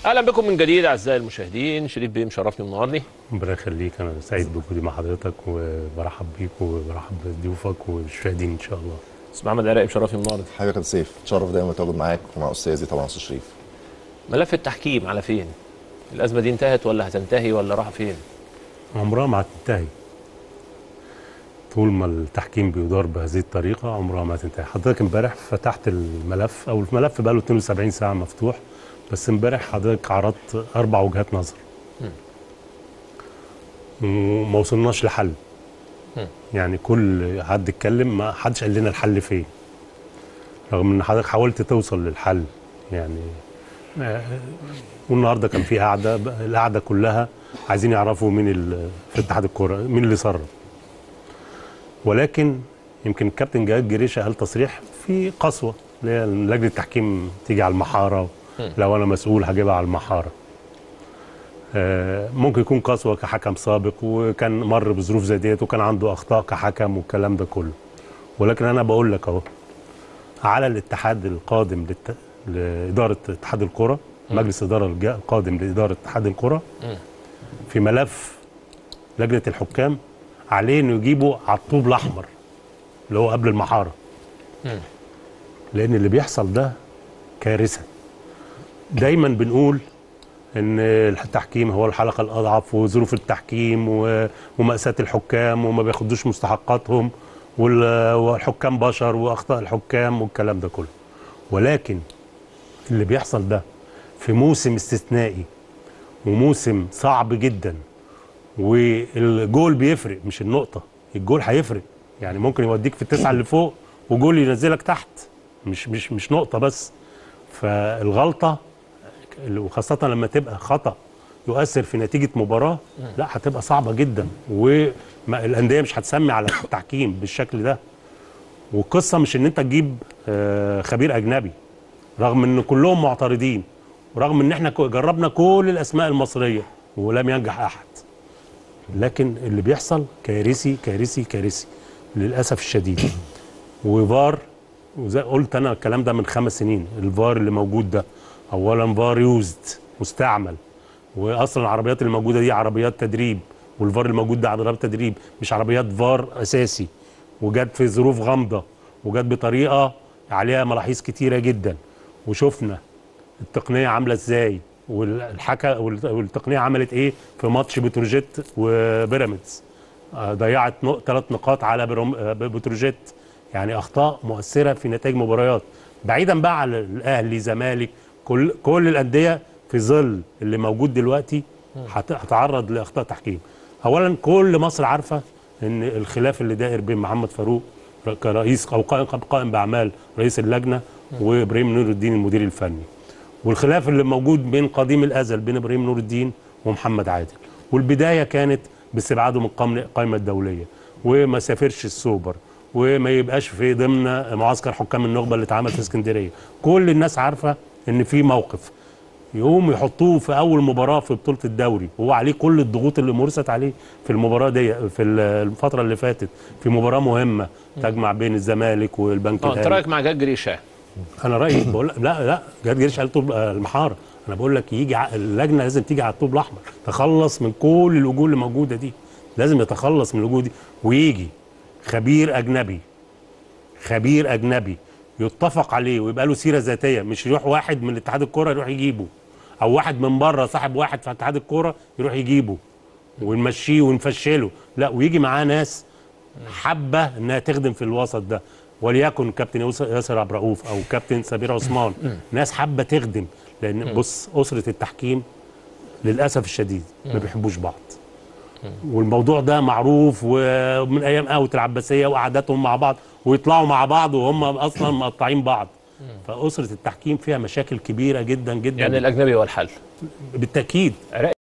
اهلا بكم من جديد اعزائي المشاهدين شريف بيه مشرفني ومنورني ربنا يخليك انا سعيد بوجودي مع حضرتك وبرحب بيك وبرحب بضيوفك والمشاهدين ان شاء الله استاذ محمد عراقي مشرفني ومنورني حبيبي يا كابتن سيف اتشرف دايما اتواجد معاك ومع استاذي طبعا استاذ شريف ملف التحكيم على فين الازمه دي انتهت ولا هتنتهي ولا راح فين عمرها ما هتنتهي طول ما التحكيم بيدار بهذه الطريقه عمرها ما هتنتهي حضرتك امبارح فتحت الملف او الملف بقى له 72 ساعه مفتوح بس امبارح حضرتك عرضت اربع وجهات نظر وما وصلناش لحل يعني كل حد اتكلم ما حدش قال لنا الحل فين رغم ان حضرتك حاولت توصل للحل يعني آه، والنهارده كان في قعده القعده كلها عايزين يعرفوا مين ال- في اتحاد الكوره مين اللي سرب ولكن يمكن الكابتن جهاد جريشه قال تصريح في قسوه اللي هي لجنه التحكيم تيجي على المحاره لو انا مسؤول هجيبها على المحاره آه، ممكن يكون قسوه كحكم سابق وكان مر بظروف زي ديت وكان عنده اخطاء كحكم والكلام ده كله ولكن انا بقول لك اهو على الاتحاد القادم للت... لاداره اتحاد الكره مجلس اداره الجا- القادم لاداره اتحاد الكره في ملف لجنه الحكام عليه انه يجيبوا على الطوب الاحمر اللي هو قبل المحاره لان اللي بيحصل ده كارثه دايما بنقول ان التحكيم هو الحلقه الاضعف وظروف التحكيم و- وماساه الحكام وما بياخدوش مستحقاتهم وال- والحكام بشر واخطاء الحكام والكلام ده كله ولكن اللي بيحصل ده في موسم استثنائي وموسم صعب جدا والجول بيفرق مش النقطه الجول هيفرق يعني ممكن يوديك في التسعه اللي فوق وجول ينزلك تحت مش مش مش نقطه بس فالغلطه وخاصة لما تبقى خطأ يؤثر في نتيجة مباراة لا هتبقى صعبة جدا والأندية مش هتسمي على التحكيم بالشكل ده والقصة مش إن أنت تجيب آه، خبير أجنبي رغم إن كلهم معترضين ورغم إن إحنا كو- جربنا كل الأسماء المصرية ولم ينجح أحد لكن اللي بيحصل كارثي كارثي كارثي للأسف الشديد وفار وزي قلت انا الكلام ده من خمس سنين الفار اللي موجود ده اولا فار يوزد مستعمل واصلا العربيات اللي موجوده دي عربيات تدريب والفار الموجود ده عربيات تدريب مش عربيات فار اساسي وجت في ظروف غامضه وجت بطريقه عليها ملاحظ كتيره جدا وشفنا التقنيه عامله ازاي والحكا والتقنيه عملت ايه في ماتش بتروجيت وبيراميدز آه، ضيعت ثلاث نقاط على بروم- آه، بتروجيت يعني اخطاء مؤثره في نتائج مباريات بعيدا بقى على الاهلي زمالك كل كل الانديه في ظل اللي موجود دلوقتي هت- هتعرض لاخطاء تحكيم اولا كل مصر عارفه ان الخلاف اللي داير بين محمد فاروق ر- كرئيس او قائم قائم باعمال رئيس اللجنه وابراهيم نور الدين المدير الفني والخلاف اللي موجود بين قديم الازل بين ابراهيم نور الدين ومحمد عادل والبدايه كانت باستبعاده من القائمه القائمة الدوليه وما سافرش السوبر وما يبقاش في ضمن معسكر حكام النخبه اللي اتعمل في اسكندريه كل الناس عارفه ان في موقف يقوم يحطوه في اول مباراه في بطوله الدوري وهو عليه كل الضغوط اللي مورست عليه في المباراه دي في الفتره اللي فاتت في مباراه مهمه تجمع بين الزمالك والبنك اه انت الاهلي رايك مع جاد جريشه انا رايي بقول لا لا جاد جريش قال طوب آه، المحاره انا بقول لك يجي ع- اللجنه لازم تيجي على الطوب الاحمر تخلص من كل الوجوه اللي موجوده دي لازم يتخلص من الوجوه دي ويجي خبير اجنبي خبير اجنبي يتفق عليه ويبقى له سيره ذاتيه مش يروح واحد من اتحاد الكوره يروح يجيبه او واحد من بره صاحب واحد في اتحاد الكوره يروح يجيبه ونمشيه ونفشله لا ويجي معاه ناس حابه انها تخدم في الوسط ده وليكن كابتن يوس- ياسر عبد الرؤوف او كابتن سمير عثمان ناس حابه تخدم لان بص اسره التحكيم للاسف الشديد ما بيحبوش بعض والموضوع ده معروف ومن ايام قهوه العباسيه وقعداتهم مع بعض ويطلعوا مع بعض وهم اصلا مقطعين بعض فاسره التحكيم فيها مشاكل كبيره جدا جدا يعني الاجنبي هو الحل بالتاكيد